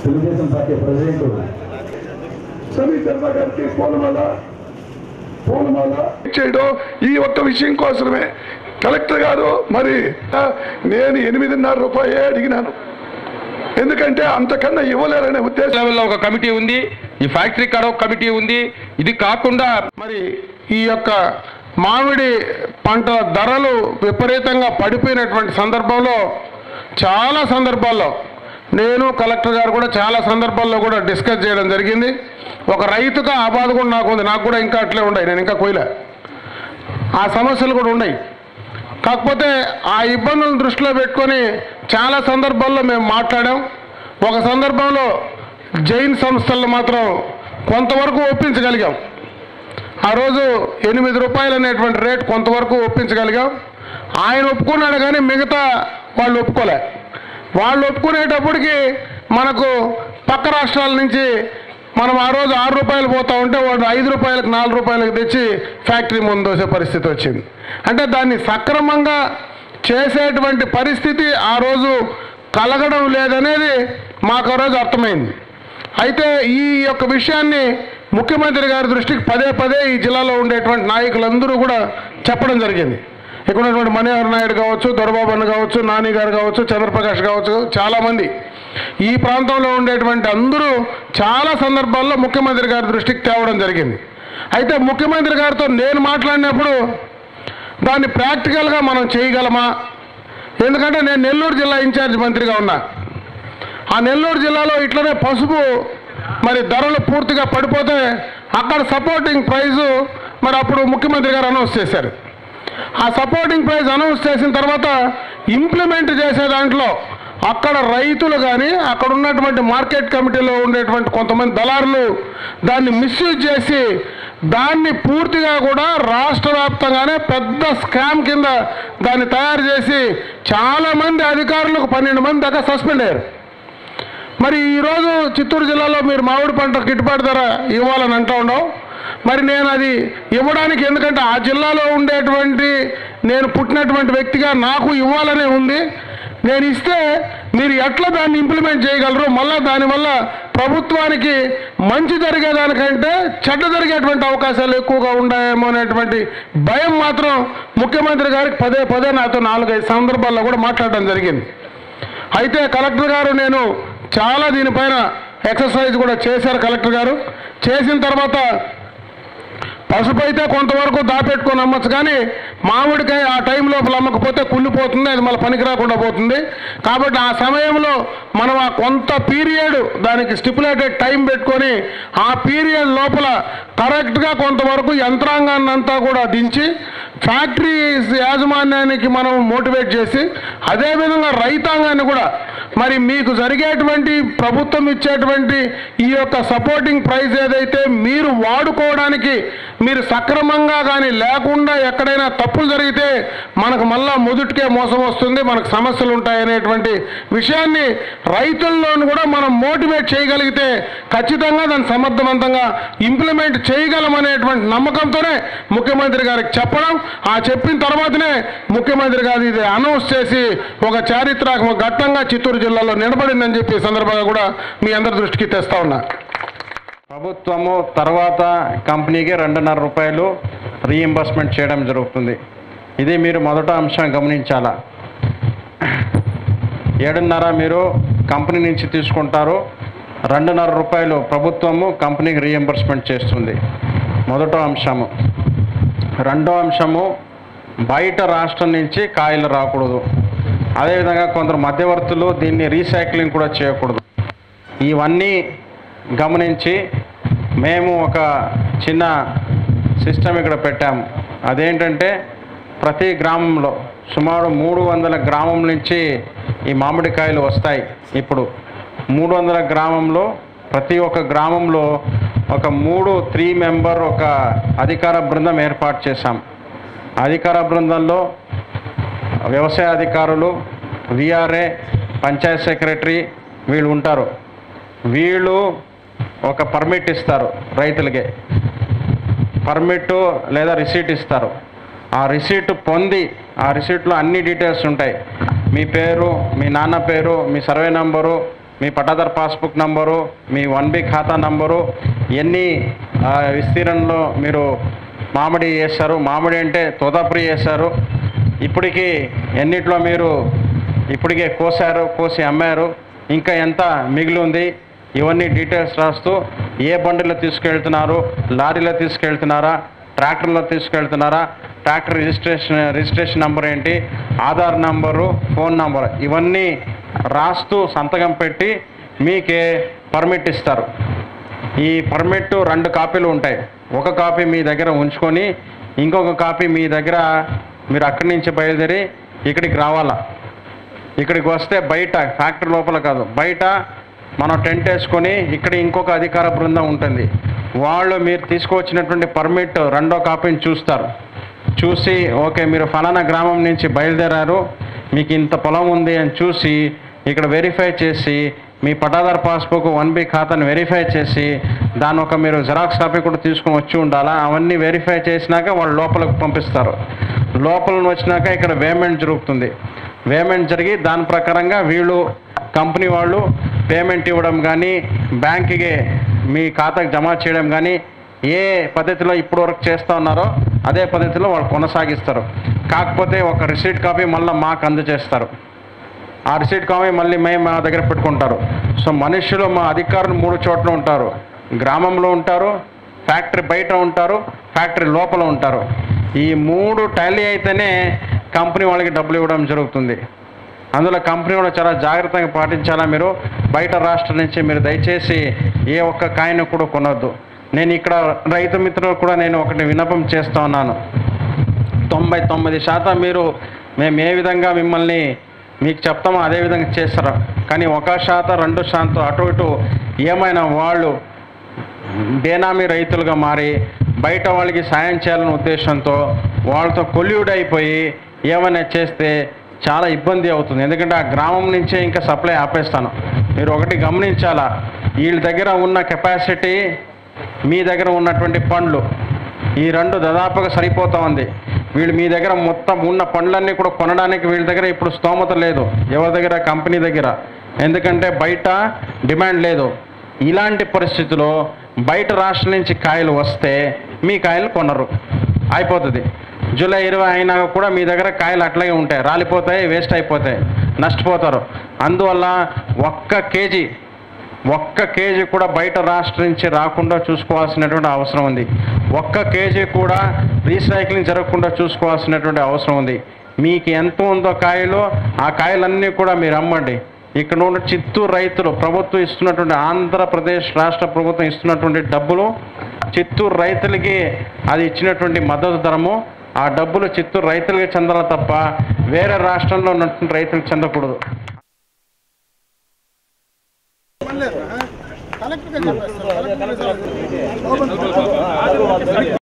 Telugu Desam party president Sami Sharma గారికి పూలమాల పూలమాల చేయడం ఈ ఒక్క విషయం కోసమే కలెక్టర్ గారు మరి ఆ, నేను ఎనిమిదిన్నర రూపాయే అడిగినాను ఎందుకంటే అంతకన్నా ఇవ్వలేరనే ఉద్దేశం లెవెల్లో ఒక కమిటీ ఉంది ఈ ఫ్యాక్టరీ కాడ ఒక కమిటీ ఉంది ఇది కాకుండా మరి ఈ యొక్క మామిడి పంట ధరలు విపరీతంగా పడిపోయినటువంటి సందర్భంలో చాలా సందర్భాల్లో నేను కలెక్టర్ గారు కూడా చాలా సందర్భాల్లో కూడా డిస్కస్ చేయడం జరిగింది ఒక రైతుగా ఆ బాధ కూడా నాకు ఉంది నాకు కూడా ఇంకా అట్లే ఉన్నాయి నేను ఇంకా కోయలే ఆ సమస్యలు కూడా ఉన్నాయి కాకపోతే ఆ ఇబ్బందులను దృష్టిలో పెట్టుకొని చాలా సందర్భాల్లో మేము మాట్లాడాం ఒక సందర్భంలో జైన్ సంస్థలను మాత్రం కొంతవరకు ఒప్పించగలిగాం ఆ రోజు ఎనిమిది రూపాయలు అనేటువంటి రేట్ కొంతవరకు ఒప్పించగలిగాం ఆయన ఒప్పుకున్నాడు కానీ మిగతా వాళ్ళు ఒప్పుకోలే వాళ్ళు ఒప్పుకునేటప్పటికి మనకు పక్క రాష్ట్రాల నుంచి మనం ఆ రోజు ఆరు రూపాయలు పోతా ఉంటే వాడు ఐదు రూపాయలకు నాలుగు రూపాయలకు తెచ్చి ఫ్యాక్టరీ ముందు వచ్చే పరిస్థితి వచ్చింది అంటే దాన్ని సక్రమంగా చేసేటువంటి పరిస్థితి ఆ రోజు కలగడం లేదనేది మాకు ఆ రోజు అర్థమైంది అయితే ఈ యొక్క విషయాన్ని ముఖ్యమంత్రి గారి దృష్టికి పదే పదే ఈ జిల్లాలో ఉండేటువంటి నాయకులందరూ కూడా చెప్పడం జరిగింది ఇక్కడ ఉన్నటువంటి మనోహర్ నాయుడు కావచ్చు దొరబాబు అన్న కావచ్చు నాని గారు కావచ్చు చంద్రప్రకాష్ కావచ్చు చాలామంది ఈ ప్రాంతంలో ఉండేటువంటి అందరూ చాలా సందర్భాల్లో ముఖ్యమంత్రి గారి దృష్టికి తేవడం జరిగింది అయితే ముఖ్యమంత్రి గారితో నేను మాట్లాడినప్పుడు దాన్ని ప్రాక్టికల్గా మనం చేయగలమా ఎందుకంటే నేను నెల్లూరు జిల్లా ఇన్ఛార్జ్ మంత్రిగా ఉన్నా ఆ నెల్లూరు జిల్లాలో ఇట్లనే పసుపు మరి ధరలు పూర్తిగా పడిపోతే అక్కడ సపోర్టింగ్ ప్రైజు మరి అప్పుడు ముఖ్యమంత్రి గారు అనౌన్స్ చేశారు ఆ సపోర్టింగ్ ప్రైజ్ అనౌన్స్ చేసిన తర్వాత ఇంప్లిమెంట్ చేసే దాంట్లో అక్కడ రైతులు కానీ అక్కడ ఉన్నటువంటి మార్కెట్ కమిటీలో ఉండేటువంటి కొంతమంది దళారులు దాన్ని మిస్యూజ్ చేసి దాన్ని పూర్తిగా కూడా రాష్ట్ర వ్యాప్తంగానే పెద్ద స్కామ్ కింద దాన్ని తయారు చేసి చాలామంది అధికారులకు పన్నెండు మంది దాకా సస్పెండ్ అయ్యారు మరి ఈరోజు చిత్తూరు జిల్లాలో మీరు మామిడి పంట గిట్టుబాటు ధర ఇవ్వాలని అంటూ ఉండవు మరి నేను అది ఇవ్వడానికి ఎందుకంటే ఆ జిల్లాలో ఉండేటువంటి నేను పుట్టినటువంటి వ్యక్తిగా నాకు ఇవ్వాలనే ఉంది నేను ఇస్తే మీరు ఎట్లా దాన్ని ఇంప్లిమెంట్ చేయగలరు మళ్ళీ దానివల్ల ప్రభుత్వానికి మంచి జరిగేదానికంటే చెడ్డ జరిగేటువంటి అవకాశాలు ఎక్కువగా ఉన్నాయేమో అనేటువంటి భయం మాత్రం ముఖ్యమంత్రి గారికి పదే పదే నాతో నాలుగైదు సందర్భాల్లో కూడా మాట్లాడడం జరిగింది అయితే కలెక్టర్ గారు నేను చాలా దీనిపైన ఎక్సర్సైజ్ కూడా చేశారు కలెక్టర్ గారు చేసిన తర్వాత పసుపు అయితే కొంతవరకు దాపెట్టుకొని అమ్మచ్చు కానీ మామిడికాయ ఆ టైం లోపల అమ్మకపోతే కుళ్ళిపోతుంది అది మళ్ళీ పనికి రాకుండా పోతుంది కాబట్టి ఆ సమయంలో మనం ఆ కొంత పీరియడ్ దానికి స్టిపులేటెడ్ టైం పెట్టుకొని ఆ పీరియడ్ లోపల కరెక్ట్గా కొంతవరకు యంత్రాంగాన్ని అంతా కూడా దించి ఫ్యాక్టరీ యాజమాన్యానికి మనం మోటివేట్ చేసి అదేవిధంగా రైతాంగాన్ని కూడా మరి మీకు జరిగేటువంటి ప్రభుత్వం ఇచ్చేటువంటి ఈ యొక్క సపోర్టింగ్ ప్రైజ్ ఏదైతే మీరు వాడుకోవడానికి మీరు సక్రమంగా కానీ లేకుండా ఎక్కడైనా తప్పులు జరిగితే మనకు మళ్ళా మొదటికే మోసం వస్తుంది మనకు సమస్యలు ఉంటాయనేటువంటి విషయాన్ని రైతుల్లోనూ కూడా మనం మోటివేట్ చేయగలిగితే ఖచ్చితంగా దాన్ని సమర్థవంతంగా ఇంప్లిమెంట్ చేయగలమనేటువంటి నమ్మకంతోనే ముఖ్యమంత్రి గారికి చెప్పడం ఆ చెప్పిన తర్వాతనే ముఖ్యమంత్రి గారు ఇది అనౌన్స్ చేసి ఒక చారిత్రాత్మక ఘట్టంగా చిత్తూరు జిల్లాలో నిలబడిందని చెప్పి ఈ సందర్భంగా కూడా మీ అందరి దృష్టికి తెస్తా ఉన్నా ప్రభుత్వము తర్వాత కంపెనీకి రెండున్నర రూపాయలు రీఎంబర్స్మెంట్ చేయడం జరుగుతుంది ఇది మీరు మొదట అంశం గమనించాలా ఏడున్నర మీరు కంపెనీ నుంచి తీసుకుంటారు రెండున్నర రూపాయలు ప్రభుత్వము కంపెనీకి రీఎంబర్స్మెంట్ చేస్తుంది మొదట అంశము రెండో అంశము బయట రాష్ట్రం నుంచి కాయలు రాకూడదు అదేవిధంగా కొందరు మధ్యవర్తులు దీన్ని రీసైక్లింగ్ కూడా చేయకూడదు ఇవన్నీ గమనించి మేము ఒక చిన్న సిస్టమ్ ఇక్కడ పెట్టాము అదేంటంటే ప్రతి గ్రామంలో సుమారు మూడు వందల గ్రామం నుంచి ఈ మామిడికాయలు వస్తాయి ఇప్పుడు మూడు వందల గ్రామంలో ప్రతి ఒక్క గ్రామంలో ఒక మూడు త్రీ మెంబర్ ఒక అధికార బృందం ఏర్పాటు చేశాం అధికార బృందంలో వ్యవసాయ అధికారులు విఆర్ఏ పంచాయత్ సెక్రటరీ వీళ్ళు ఉంటారు వీళ్ళు ఒక పర్మిట్ ఇస్తారు రైతులకి పర్మిట్ లేదా రిసీట్ ఇస్తారు ఆ రిసీట్ పొంది ఆ రిసీట్లో అన్ని డీటెయిల్స్ ఉంటాయి మీ పేరు మీ నాన్న పేరు మీ సర్వే నంబరు మీ పట్టాదారు పాస్బుక్ నంబరు మీ వన్ బి ఖాతా నంబరు ఎన్ని ఆ, విస్తీర్ణంలో మీరు మామిడి వేస్తారు మామిడి అంటే తోతాపురి వేశారు ఇప్పటికీ ఎన్నిట్లో మీరు ఇప్పటికే కోసారు కోసి అమ్మారు ఇంకా ఎంత మిగిలి ఉంది ఇవన్నీ డీటెయిల్స్ రాస్తూ ఏ బండిలో తీసుకెళ్తున్నారు లారీలో తీసుకెళ్తున్నారా ట్రాక్టర్లో తీసుకెళ్తున్నారా ట్రాక్టర్ రిజిస్ట్రేషన్ రిజిస్ట్రేషన్ నెంబర్ ఏంటి ఆధార్ నంబరు ఫోన్ నంబర్ ఇవన్నీ రాస్తూ సంతకం పెట్టి మీకే పర్మిట్ ఇస్తారు ఈ పర్మిట్ రెండు కాపీలు ఉంటాయి ఒక కాపీ మీ దగ్గర ఉంచుకొని ఇంకొక కాపీ మీ దగ్గర మీరు అక్కడి నుంచి బయలుదేరి ఇక్కడికి రావాలా ఇక్కడికి వస్తే బయట ఫ్యాక్టరీ లోపల కాదు బయట మనం టెంట్ వేసుకొని ఇక్కడ ఇంకొక అధికార బృందం ఉంటుంది వాళ్ళు మీరు తీసుకువచ్చినటువంటి పర్మిట్ రెండో కాపీని చూస్తారు చూసి ఓకే మీరు ఫలానా గ్రామం నుంచి బయలుదేరారు మీకు ఇంత పొలం ఉంది అని చూసి ఇక్కడ వెరిఫై చేసి మీ పటాదార్ పాస్బుక్ వన్ బి ఖాతాను వెరిఫై చేసి దాని ఒక మీరు జెరాక్స్ కాపీ కూడా తీసుకుని వచ్చి ఉండాలా అవన్నీ వెరిఫై చేసినాక వాళ్ళు లోపలికి పంపిస్తారు లోపల వచ్చినాక ఇక్కడ పేమెంట్ జరుగుతుంది పేమెంట్ జరిగి దాని ప్రకారంగా వీళ్ళు కంపెనీ వాళ్ళు పేమెంట్ ఇవ్వడం కానీ బ్యాంక్కి మీ ఖాతాకు జమ చేయడం కానీ ఏ పద్ధతిలో ఇప్పుడు వరకు చేస్తూ ఉన్నారో అదే పద్ధతిలో వాళ్ళు కొనసాగిస్తారు కాకపోతే ఒక రిసీట్ కాపీ మళ్ళీ మాకు అందజేస్తారు ఆ రిసీట్ కాపీ మళ్ళీ మేము మా దగ్గర పెట్టుకుంటారు సో మనుషులు మా అధికారులు మూడు చోట్ల ఉంటారు గ్రామంలో ఉంటారు ఫ్యాక్టరీ బయట ఉంటారు ఫ్యాక్టరీ లోపల ఉంటారు ఈ మూడు టాలీ అయితేనే కంపెనీ వాళ్ళకి డబ్బులు ఇవ్వడం జరుగుతుంది అందులో కంపెనీ కూడా చాలా జాగ్రత్తగా పాటించాలా మీరు బయట రాష్ట్రం నుంచి మీరు దయచేసి ఏ ఒక్క కాయను కూడా కొనొద్దు నేను ఇక్కడ రైతు మిత్రులు కూడా నేను ఒకటి విన్నపం చేస్తూ ఉన్నాను తొంభై తొమ్మిది శాతం మీరు మేము ఏ విధంగా మిమ్మల్ని మీకు చెప్తామో అదే విధంగా చేస్తారు కానీ ఒక శాతం రెండు శాతం అటు ఇటు ఏమైనా వాళ్ళు బేనామీ రైతులుగా మారి బయట వాళ్ళకి సాయం చేయాలనే ఉద్దేశంతో వాళ్ళతో కొల్యూడ్ అయిపోయి ఏమైనా చేస్తే చాలా ఇబ్బంది అవుతుంది ఎందుకంటే ఆ గ్రామం నుంచే ఇంకా సప్లై ఆపేస్తాను మీరు ఒకటి గమనించాలా వీళ్ళ దగ్గర ఉన్న కెపాసిటీ మీ దగ్గర ఉన్నటువంటి పండ్లు ఈ రెండు దాదాపుగా సరిపోతా ఉంది వీళ్ళు మీ దగ్గర మొత్తం ఉన్న పండ్లన్నీ కూడా కొనడానికి వీళ్ళ దగ్గర ఇప్పుడు స్తోమత లేదు ఎవరి దగ్గర కంపెనీ దగ్గర ఎందుకంటే బయట డిమాండ్ లేదు ఇలాంటి పరిస్థితిలో బయట రాష్ట్రం నుంచి కాయలు వస్తే మీ కాయలు కొనరు అయిపోతుంది జూలై ఇరవై అయినా కూడా మీ దగ్గర కాయలు అట్లాగే ఉంటాయి రాలిపోతాయి వేస్ట్ అయిపోతాయి నష్టపోతారు అందువల్ల ఒక్క కేజీ ఒక్క కేజీ కూడా బయట రాష్ట్రం నుంచి రాకుండా చూసుకోవాల్సినటువంటి అవసరం ఉంది ఒక్క కేజీ కూడా రీసైక్లింగ్ జరగకుండా చూసుకోవాల్సినటువంటి అవసరం ఉంది మీకు ఎంత ఉందో కాయలు ఆ కాయలన్నీ కూడా మీరు అమ్మండి ఇక్కడ ఉన్న చిత్తూరు రైతులు ప్రభుత్వం ఇస్తున్నటువంటి ఆంధ్రప్రదేశ్ రాష్ట్ర ప్రభుత్వం ఇస్తున్నటువంటి డబ్బులు చిత్తూరు రైతులకి అది ఇచ్చినటువంటి మద్దతు ధరము ఆ డబ్బులు చిత్తూరు రైతులకి చెందాలి తప్ప వేరే రాష్ట్రంలో ఉన్నటువంటి రైతులకు చెందకూడదు కలెక్టర్